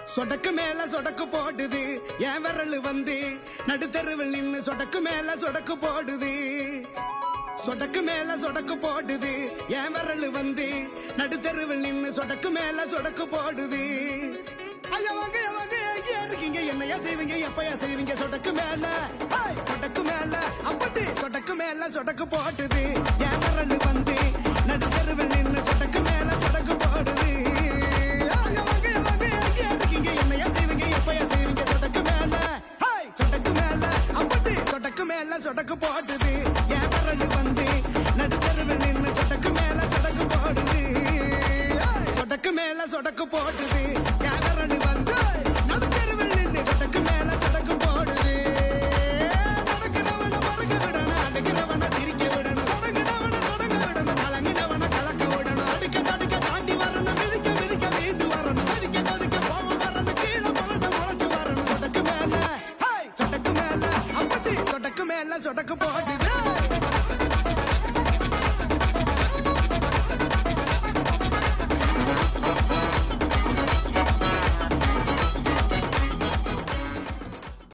சொடக்கு மேல சொடக்கு போடுது என் விரல் வந்து நடுத்தருவில் நின்னு சொடக்கு மேல சொடக்கு போடுது சொடக்கு மேல சொடக்கு போடுது என் விரல் வந்து நடுத்தருவில் நின்னு சொடக்கு மேல சொடக்கு போடுது ஐயா வாங்க ஐயா வாங்க எங்கேயா இருக்கீங்க என்னையா செய்வீங்க எப்பயா செய்வீங்க சொடக்கு மேல ஹேய், சொடக்கு மேல அப்படி சொடக்கு மேல சொடக்கு போட்டுது என் விரல் வந்து நடுத்தருவில் நின்னு சொடக்கு மேல சொடக்கு போடுது ஐயா வாங்க ஐயா வாங்க எங்கேயா இருக்கீங்க என்னையா செய்வீங்க எப்பயா செய்வீங்க சொடக்கு மேல ஹேய், சொடக்கு மேல அப்படி சொடக்கு மேல சொடக்கு போட்டுது என் விரல் வந்து நடுத்தருவில் நின்னு சொடக்கு மேல சொடக்கு போடுது ஏய், சொடக்கு மேல சொடக்கு போடுது என் விரல் வந்து நடுத்தருவில் நின்னு சொடக்கு மேல சொடக்கு போடுது நடக்கிறவன மறக்க விடணும் அடிக்கிறவன சிரிக்க விடணும் தொடங்கினவன தொடங்க விடணும் கலங்கினவன கலக்க விடணும் அடிக்க தடுக்க தாண்டி வரணும் மிதிக்க மிதிக்க மீண்டு வரணும் கொதிக்க கொதிக்க கோவம் வரணும் கீழே முளைச்சு முளைச்சு வரணும் சொடக்கு மேல ஹேய், சொடக்கு மேல அப்படி சொடக்கு மேல சொடக்கு போடு